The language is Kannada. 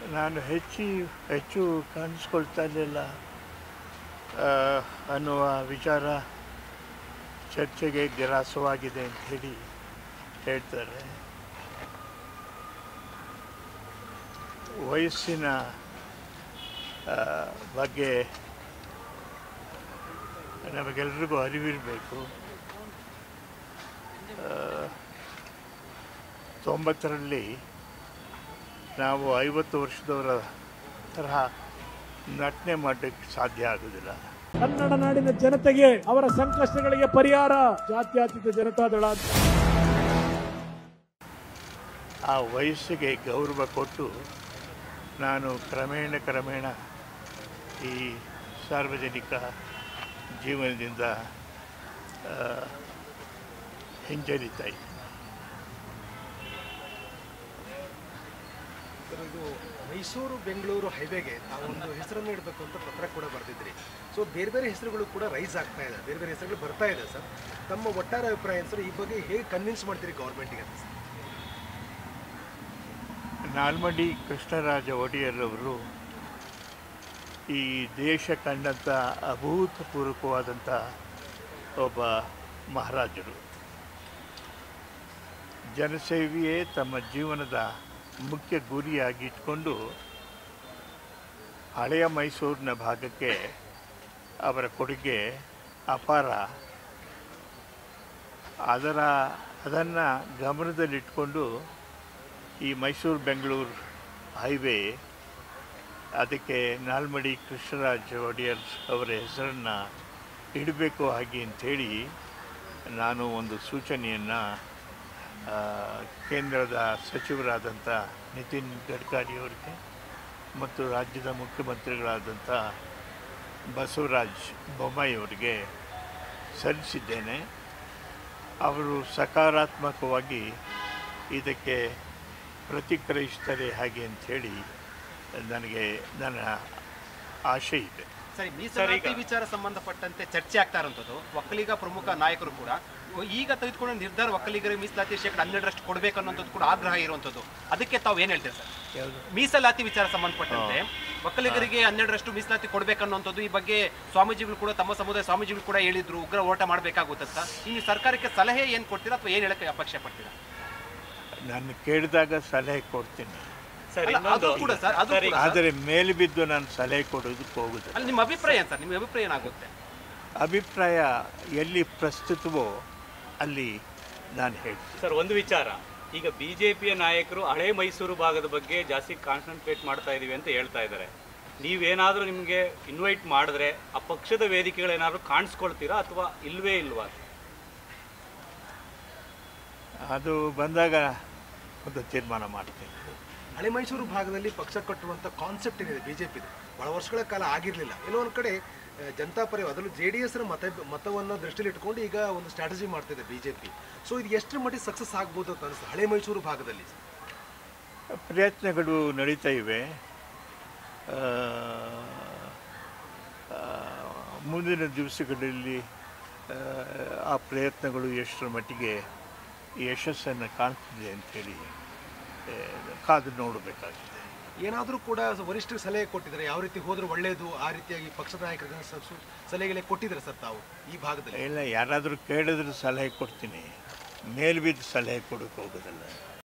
ನಾನು ಹೆಚ್ಚಿ ಹೆಚ್ಚು ಕಾಣಿಸ್ಕೊಳ್ತಾ ಇರಲಿಲ್ಲ ಅನ್ನುವ ವಿಚಾರ ಚರ್ಚೆಗೆ ಗ್ರಾಸವಾಗಿದೆ ಅಂತ ಹೇಳಿ ಹೇಳ್ತಾರೆ ವಯಸ್ಸಿನ ಆ, ಬಗ್ಗೆ ನಮಗೆಲ್ರಿಗೂ ಅರಿವಿರಬೇಕು ತೊಂಬತ್ತರಲ್ಲಿ ನಾವು ಐವತ್ತು ವರ್ಷದವರ ತರಹ ನಟನೆ ಮಾಡಲಿಕ್ಕೆ ಸಾಧ್ಯ ಆಗೋದಿಲ್ಲ ಕನ್ನಡ ನಾಡಿನ ಜನತೆಗೆ ಅವರ ಸಂಕಷ್ಟಗಳಿಗೆ ಪರಿಹಾರ ಜಾತ್ಯತೀತ ಜನತಾದಳ ಅಂತ ಆ ವಯಸ್ಸಿಗೆ ಗೌರವ ಕೊಟ್ಟು ನಾನು ಕ್ರಮೇಣ ಕ್ರಮೇಣ ಈ ಸಾರ್ವಜನಿಕ ಜೀವನದಿಂದ ಆ, ಹಿಂಜರಿತಾ ಇದ್ದೀನಿ ಸರ್, ಇದು ಮೈಸೂರು ಬೆಂಗಳೂರು ಹೈವೇಗೆ ತಾವೊಂದು ಹೆಸರನ್ನು ಇಡಬೇಕು ಅಂತ ಪತ್ರ ಕೂಡ ಬರೆದಿದ್ರಿ ಸೊ ಬೇರೆ ಬೇರೆ ಹೆಸರುಗಳು ಕೂಡ ರೈಸ್ ಆಗ್ತಾ ಇದೆ ಬೇರೆ ಬೇರೆ ಹೆಸರುಗಳು ಬರ್ತಾ ಇದೆ ಸರ್ ತಮ್ಮ ಒಟ್ಟಾರೆ ಅಭಿಪ್ರಾಯ ಸರ್ ಈ ಬಗ್ಗೆ ಹೇಗೆ ಕನ್ವಿನ್ಸ್ ಮಾಡ್ತೀರಿ ಗೌರ್ಮೆಂಟಿಗೆ ಅಂತ ಸರ್ ನಾಲ್ಮಡಿ ಕೃಷ್ಣರಾಜ ಒಡೆಯರ್ ಅವರು ಈ ದೇಶ ಕಂಡಂಥ ಅಭೂತಪೂರ್ವಕವಾದಂಥ ಒಬ್ಬ ಮಹಾರಾಜರು ಜನಸೇವೆಯೇ ತಮ್ಮ ಜೀವನದ ಮುಖ್ಯ ಗುರಿಯಾಗಿ ಇಟ್ಕೊಂಡು ಹಳೆಯ ಮೈಸೂರಿನ ಭಾಗಕ್ಕೆ ಅವರ ಕೊಡುಗೆ ಅಪಾರ ಅದರ ಅದನ್ನು ಗಮನದಲ್ಲಿಟ್ಕೊಂಡು ಈ ಮೈಸೂರು ಬೆಂಗಳೂರು ಹೈವೇ ಅದಕ್ಕೆ ನಾಲ್ಮಡಿ ಕೃಷ್ಣರಾಜ ಒಡೆಯರ್ ಅವರ ಹೆಸರನ್ನು ಇಡಬೇಕು ಹಾಗೆ ಅಂಥೇಳಿ ನಾನು ಒಂದು ಸೂಚನೆಯನ್ನು ಕೇಂದ್ರದ ಸಚಿವರಾದಂಥ ನಿತಿನ್ ಗಡ್ಕರಿ ಅವರಿಗೆ ಮತ್ತು ರಾಜ್ಯದ ಮುಖ್ಯಮಂತ್ರಿಗಳಾದಂಥ ಬಸವರಾಜ್ ಬೊಮ್ಮಾಯಿ ಅವರಿಗೆ ಸಲ್ಲಿಸಿದ್ದೇನೆ ಅವರು ಸಕಾರಾತ್ಮಕವಾಗಿ ಇದಕ್ಕೆ ಪ್ರತಿಕ್ರಿಯಿಸ್ತಾರೆ ಹಾಗೆ ಅಂಥೇಳಿ ನನಗೆ ನನ್ನ ಆಶೆ ಇದೆ ಸರಿ ಮೀಸಲಾತಿ ವಿಚಾರ ಸಂಬಂಧಪಟ್ಟಂತೆ ಚರ್ಚೆ ಆಗ್ತಾ ಇರುವಂಥದ್ದು ಒಕ್ಕಲಿಗ ಪ್ರಮುಖ ನಾಯಕರು ಕೂಡ ಈಗ ತೆಗೆದುಕೊಂಡ ನಿರ್ಧಾರ ಒಕ್ಕಲಿಗರಿಗೆ ಮೀಸಲಾತಿ ಶೇಕಡ ಹನ್ನೆರಡರಷ್ಟು ಕೊಡಬೇಕು ಅನ್ನೋಂಥದ್ದು ಕೂಡ ಆಗ್ರಹ ಇರುವಂಥದ್ದು ಅದಕ್ಕೆ ತಾವು ಏನು ಹೇಳ್ತೀರಿ ಸರ್ ಯಾವುದು ಮೀಸಲಾತಿ ವಿಚಾರ ಸಂಬಂಧಪಟ್ಟಂತೆ ಒಕ್ಕಲಿಗರಿಗೆ ಹನ್ನೆರಡರಷ್ಟು ಮೀಸಲಾತಿ ಕೊಡಬೇಕನ್ನುವಂಥದ್ದು ಈ ಬಗ್ಗೆ ಸ್ವಾಮೀಜಿಗಳು ಕೂಡ ತಮ್ಮ ಸಮುದಾಯ ಸ್ವಾಮೀಜಿಗಳು ಕೂಡ ಹೇಳಿದ್ರು ಉಗ್ರ ಹೋರಾಟ ಮಾಡಬೇಕಾಗುತ್ತಂತ ಇನ್ನು ಸರ್ಕಾರಕ್ಕೆ ಸಲಹೆ ಏನು ಕೊಡ್ತೀರಾ ಅಥವಾ ಏನು ಹೇಳಕ್ಕೆ ಅಪೇಕ್ಷೆ ಪಡ್ತೀರಾ ನಾನು ಕೇಳಿದಾಗ ಸಲಹೆ ಕೊಡ್ತೀನಿ ಸರ್ ಅಲ್ಲ, ಅದು ಇನ್ನೊಂದು ಕೂಡ ಸರ್ ಅದು ಕೂಡ ಸರ್. ಆದರೆ ಮೇಲೆ ಬಿದ್ದು ನಾನು ಸಲಹೆ ಕೊಡೋದಕ್ಕೆ ಹೋಗುದಿಲ್ಲ ಅಲ್ಲಿ ನಿಮ್ಮ ಅಭಿಪ್ರಾಯ ಏನು ಸರ್ ನಿಮ್ಮ ಅಭಿಪ್ರಾಯ ಏನಾಗುತ್ತೆ ಅಭಿಪ್ರಾಯ ಎಲ್ಲಿ ಪ್ರಸ್ತುತವೋ ಅಲ್ಲಿ ನಾನು ಹೇಳ್ತೀನಿ ಸರ್ ಒಂದು ವಿಚಾರ ಈಗ ಬಿಜೆಪಿಯ ನಾಯಕರು ಹಳೆ ಮೈಸೂರು ಭಾಗದ ಬಗ್ಗೆ ಜಾಸ್ತಿ ಕಾನ್ಸಂಟ್ರೇಟ್ ಮಾಡ್ತಾ ಇದೀವಿ ಅಂತ ಹೇಳ್ತಾ ಇದ್ದಾರೆ ನೀವೇನಾದರೂ ನಿಮಗೆ ಇನ್ವೈಟ್ ಮಾಡಿದ್ರೆ ಆ ಪಕ್ಷದ ವೇದಿಕೆಗಳೇನಾದ್ರೂ ಕಾಣಿಸ್ಕೊಳ್ತೀರಾ ಅಥವಾ ಇಲ್ವೇ ಇಲ್ವಾ ಅದು ಬಂದಾಗ ಒಂದು ತೀರ್ಮಾನ ಮಾಡ್ತೀನಿ ಹಳೆ ಮೈಸೂರು ಭಾಗದಲ್ಲಿ ಪಕ್ಷ ಕಟ್ಟುವಂಥ ಕಾನ್ಸೆಪ್ಟ್ ಏನಿದೆ ಬಿಜೆಪಿ ಬಹಳ ವರ್ಷಗಳ ಕಾಲ ಆಗಿರಲಿಲ್ಲ ಎಲ್ಲೋ ಒಂದು ಕಡೆ ಆ, ಜನತಾ ಪರ ಅದರಲ್ಲೂ ಜೆ ಡಿ ಎಸ್ನ ಮತ ಮತವನ್ನು ದೃಷ್ಟಿಯಲ್ಲಿ ಇಟ್ಕೊಂಡು ಈಗ ಒಂದು ಸ್ಟ್ರಾಟಜಿ ಮಾಡ್ತಿದೆ ಬಿಜೆಪಿ ಸೊ ಇದು ಎಷ್ಟರ ಮಟ್ಟಿಗೆ ಸಕ್ಸಸ್ ಆಗ್ಬೋದು ಅಂತ ಅನಿಸ್ತದೆ ಹಳೆ ಮೈಸೂರು ಭಾಗದಲ್ಲಿ ಪ್ರಯತ್ನಗಳು ನಡೀತಾ ಇವೆ ಆ, ಆ, ಮುಂದಿನ ದಿವಸಗಳಲ್ಲಿ ಆ, ಆ ಪ್ರಯತ್ನಗಳು ಎಷ್ಟರ ಮಟ್ಟಿಗೆ ಯಶಸ್ಸನ್ನು ಕಾಣ್ತಿದೆ ಅಂಥೇಳಿ ಆ, ಕಾದು ನೋಡಬೇಕಾಗಿದೆ ಏನಾದರೂ ಕೂಡ ವರಿಷ್ಠರಿಗೆ ಸಲಹೆ ಕೊಟ್ಟಿದ್ದಾರೆ ಯಾವ ರೀತಿ ಹೋದ್ರೆ ಒಳ್ಳೆಯದು ಆ ರೀತಿಯಾಗಿ ಪಕ್ಷದ ನಾಯಕರಿಗೆ ಸ- ಸು- ಸಲಹೆಗಳೇ ಕೊಟ್ಟಿದ್ದಾರೆ ಸರ್ ತಾವು ಈ ಭಾಗದಲ್ಲಿ ಇಲ್ಲ ಯಾರಾದರೂ ಕೇಳಿದ್ರೆ ಸಲಹೆ ಕೊಡ್ತೀನಿ ಮೇಲ್ಬಿದ್ದು ಸಲಹೆ ಕೊಡೋಕೆ ಹೋಗೋದಿಲ್ಲ